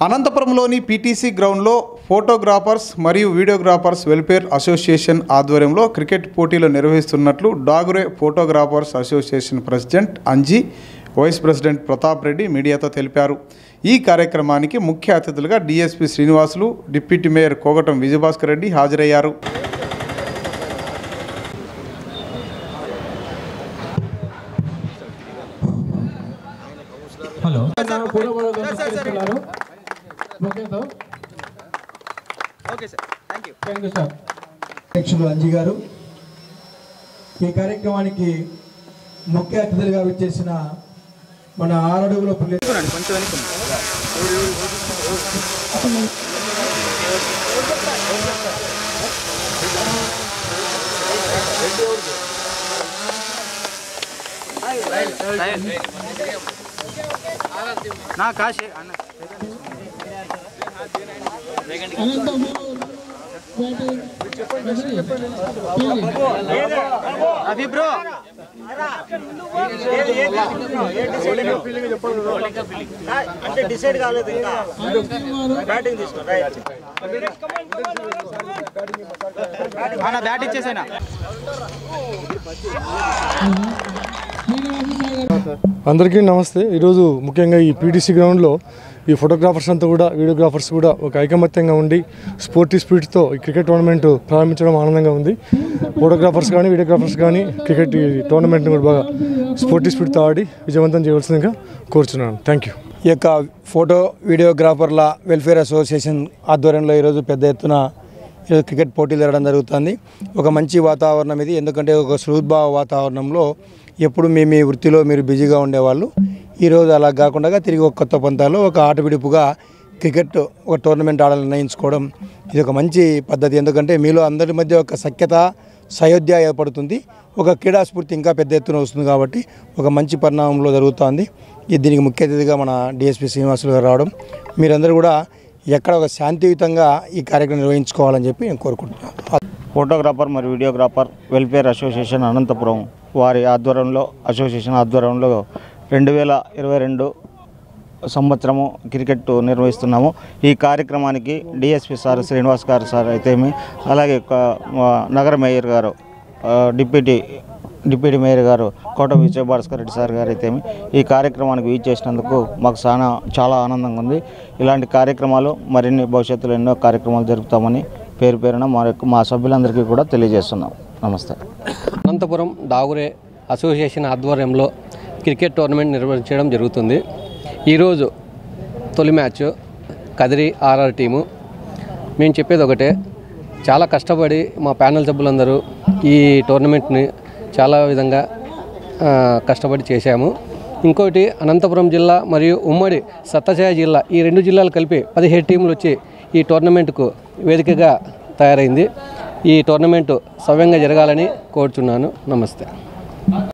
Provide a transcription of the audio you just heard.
అనంతపురంలోని PTC గ్రౌండ్లో photographers మరియు videographers welfare association ఆధ్వర్యంలో క్రికెట్ పోటీలు నిర్వహిస్తున్నట్లు Daguerre photographers association president Anji vice president Pratap Reddy మీడియాతో తెలిపారు ఈ కార్యక్రమానికి ముఖ్య అతిథులుగా DSP Srinivasulu deputy mayor Kogatam Vijayabhaskar Reddy హాజరయ్యారు హలో పూర్వపడుతున్నారు ఓకేతో okay sir thank you thank you sir అధ్యక్షులు అంజీ గారు ఈ కార్యక్రమానికి ముఖ్య అతిథులుగా వచ్చేసిన మన ఆరడుగుల పుల్లి కొంచెం వెనుక నా కాశీ అన్న అభి బ్రో అంటే డిసైడ్ కాలేదు ఇంకా బ్యాటింగ్ తీసుకో రైట్ అన్న బ్యాట్ ఇచ్చేసేనా అందరికీ నమస్తే ఈరోజు ముఖ్యంగా ఈ పీటీసీ గ్రౌండ్లో ఈ ఫోటోగ్రాఫర్స్ అంతా కూడా వీడియోగ్రాఫర్స్ కూడా ఒక ఐకమత్యంగా ఉండి స్పోర్టీ స్పిరిట్తో ఈ క్రికెట్ టోర్నమెంట్ ప్రారంభించడం ఆనందంగా ఉంది ఫోటోగ్రాఫర్స్ కానీ వీడియోగ్రాఫర్స్ కానీ క్రికెట్ ఈ టోర్నమెంట్ని కూడా బాగా స్పోర్టీ స్పిరిట్తో ఆడి విజయవంతం చేయవలసిందిగా కోరుచున్నాను థ్యాంక్ యూ ఈ యొక్క ఫోటో వీడియోగ్రాఫర్ల వెల్ఫేర్ అసోసియేషన్ ఆధ్వర్యంలో ఈరోజు పెద్ద ఎత్తున ఈరోజు క్రికెట్ పోటీలు జరగడం జరుగుతుంది ఒక మంచి వాతావరణం ఇది ఎందుకంటే ఒక సుహృద్భావ వాతావరణంలో ఎప్పుడు మీ మీ వృత్తిలో మీరు బిజీగా ఉండేవాళ్ళు ఈరోజు అలా కాకుండా తిరిగి ఒక కొత్త పంతాల్లో ఒక ఆట విడుపుగా క్రికెట్ ఒక టోర్నమెంట్ ఆడాలని నిర్ణయించుకోవడం ఇది ఒక మంచి పద్ధతి ఎందుకంటే మీలో అందరి మధ్య ఒక సఖ్యత సయోధ్య ఏర్పడుతుంది ఒక క్రీడా స్ఫూర్తి ఇంకా పెద్ద ఎత్తున వస్తుంది కాబట్టి ఒక మంచి పరిణామంలో జరుగుతోంది ఇది దీనికి ముఖ్య అతిథిగా మన డిఎస్పి శ్రీనివాసులు గారు రావడం మీరందరూ కూడా ఎక్కడ ఒక శాంతియుతంగా ఈ కార్యక్రమం నిర్వహించుకోవాలని చెప్పి నేను కోరుకుంటున్నాను ఫోటోగ్రాఫర్ మరియు వీడియోగ్రాఫర్ వెల్ఫేర్ అసోసియేషన్ అనంతపురం వారి ఆధ్వర్యంలో అసోసియేషన్ ఆధ్వర్యంలో రెండు వేల ఇరవై రెండు సంవత్సరము క్రికెట్ నిర్వహిస్తున్నాము ఈ కార్యక్రమానికి డిఎస్పి సార్ శ్రీనివాస్ గారు సార్ అయితేమి అలాగే క- మా నగర మేయర్ గారు ఆ, డిప్యూటీ డిప్యూటీ మేయర్ గారు కోట విజయ భాస్కర్ రెడ్డి సార్ గారు అయితేమి ఈ కార్యక్రమానికి వీచ్ చేసినందుకు మాకు చాలా చాలా ఆనందంగా ఉంది ఇలాంటి కార్యక్రమాలు మరిన్ని భవిష్యత్తులో ఎన్నో కార్యక్రమాలు జరుపుతామని పేరు పేరున మా యొక్క మా సభ్యులందరికీ కూడా తెలియజేస్తున్నాం నమస్తే అనంతపురం డాగురే అసోసియేషన్ ఆధ్వర్యంలో క్రికెట్ టోర్నమెంట్ నిర్వహించడం జరుగుతుంది ఈరోజు తొలి మ్యాచ్ కదిరి ఆర్ఆర్ టీము మేము చెప్పేది ఒకటే చాలా కష్టపడి మా ప్యానల్ సభ్యులందరూ ఈ టోర్నమెంట్ని చాలా విధంగా ఆ, కష్టపడి చేశాము ఇంకోటి అనంతపురం జిల్లా మరియు ఉమ్మడి సత్యసాయి జిల్లా ఈ రెండు జిల్లాలు కలిపి పదిహేడు టీంలు వచ్చి ఈ టోర్నమెంట్కు వేదికగా తయారైంది ఈ టోర్నమెంటు సవ్యంగా జరగాలని కోరుచున్నాను నమస్తే